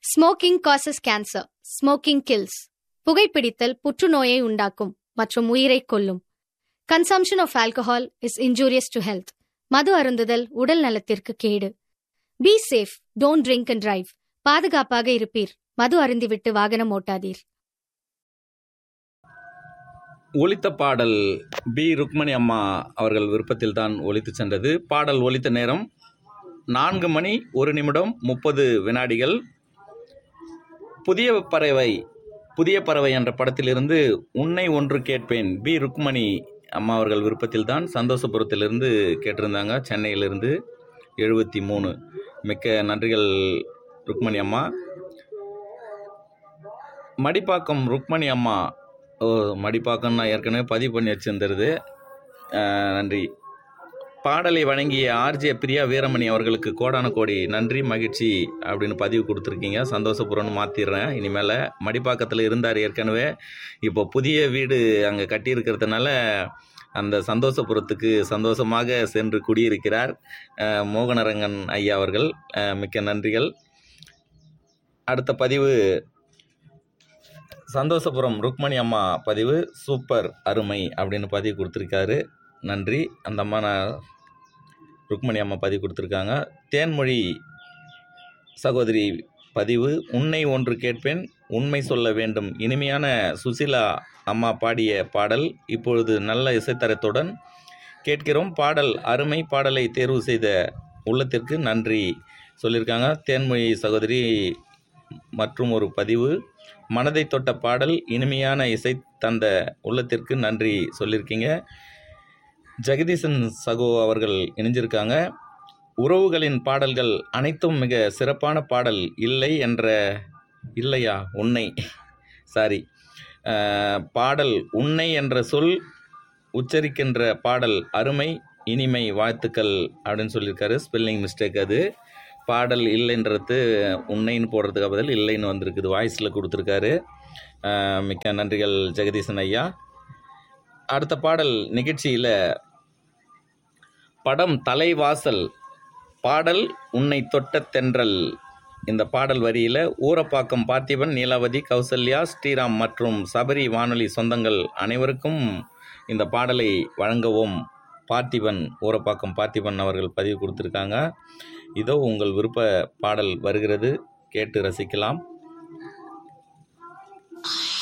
smoking causes cancer smoking kills புகைப்பிடித்தல் புற்றுநோயை உண்டாக்கும் மற்றும் உயிரை கொல்லும் consumption of alcohol is injurious to health மது அருந்துதல் உடல் நலத்திற்கு கேடு be safe don't drink and drive பாதுகாப்பாக இருப்பீர் மது அருந்திவிட்டு வாகனம் ஓட்டாதீர் ஒலித்த பாடல் பி ருக்மணி அம்மா அவர்கள் விருப்பத்தில் தான் ஒலித்து சென்றது பாடல் ஒலித்த நேரம் நான்கு மணி ஒரு நிமிடம் முப்பது வினாடிகள் புதிய பறவை புதிய பறவை என்ற படத்திலிருந்து உன்னை ஒன்று கேட்பேன் பி ருக்மணி அம்மா அவர்கள் விருப்பத்தில் தான் சந்தோஷபுரத்திலிருந்து கேட்டிருந்தாங்க சென்னையிலிருந்து எழுபத்தி மூணு மிக்க நன்றிகள் ருக்மணி அம்மா மடிப்பாக்கம் ருக்மணி அம்மா ஓ மடிப்பாக்கம் நான் ஏற்கனவே பதிவு பண்ணி வச்சிருந்துருது அஹ், நன்றி பாடலை வழங்கிய ஆர்ஜே பிரியா வீரமணி அவர்களுக்கு கோடான கோடி நன்றி மகிழ்ச்சி அப்படின்னு பதிவு கொடுத்துருக்கீங்க சந்தோஷபுரம்னு மாற்றிடுறேன் இனிமேல் மடிப்பாக்கத்தில் இருந்தார் ஏற்கனவே இப்போ புதிய வீடு அங்கே கட்டியிருக்கிறதுனால அந்த சந்தோஷபுரத்துக்கு சந்தோஷமாக சென்று குடியிருக்கிறார் அஹ், மோகனரங்கன் ஐயா அவர்கள் அஹ், மிக்க நன்றிகள் அடுத்த பதிவு சந்தோஷபுரம் ருக்மணி அம்மா பதிவு சூப்பர் அருமை அப்படின்னு பதிவு கொடுத்துருக்காரு நன்றி அந்த அம்மா நான் ருக்மணி அம்மா பதிவு கொடுத்துருக்காங்க தேன்மொழி சகோதரி பதிவு உன்னை ஒன்று கேட்பேன் உண்மை சொல்ல வேண்டும் இனிமையான சுசிலா அம்மா பாடிய பாடல் இப்பொழுது நல்ல இசைத்தரத்துடன் கேட்கிறோம் பாடல் அருமை பாடலை தேர்வு செய்த உள்ளத்திற்கு நன்றி சொல்லியிருக்காங்க தேன்மொழி சகோதரி மற்றும் ஒரு பதிவு மனதை தொட்ட பாடல் இனிமையான இசை தந்த உள்ளத்திற்கு நன்றி சொல்லியிருக்கீங்க ஜெகதீசன் சகோ அவர்கள் இணைஞ்சிருக்காங்க உறவுகளின் பாடல்கள் அனைத்தும் மிக சிறப்பான பாடல் இல்லை என்ற இல்லையா உன்னை சாரி அஹ், பாடல் உன்னை என்ற சொல் உச்சரிக்கின்ற பாடல் அருமை இனிமை வாழ்த்துக்கள் அப்படின்னு சொல்லியிருக்காரு ஸ்பெல்லிங் மிஸ்டேக் அது பாடல் இல்லைன்றது உன்னைன்னு போடுறதுக்கு பதில் இல்லைன்னு வந்திருக்குது வாய்ஸில் கொடுத்துருக்காரு அஹ், மிக்க நன்றிகள் ஜெகதீசன் ஐயா அடுத்த பாடல் நிகழ்ச்சியில் படம் தலைவாசல் பாடல் உன்னை தொட்ட தென்றல் இந்த பாடல் வரியில் ஊரப்பாக்கம் பார்த்திபன் நீலாவதி கௌசல்யா ஸ்ரீராம் மற்றும் சபரி வானொலி சொந்தங்கள் அனைவருக்கும் இந்த பாடலை வழங்கவும் பார்த்திபன் ஊரப்பாக்கம் பார்த்திபன் அவர்கள் பதிவு கொடுத்துருக்காங்க இதோ உங்கள் விருப்ப பாடல் வருகிறது கேட்டு ரசிக்கலாம்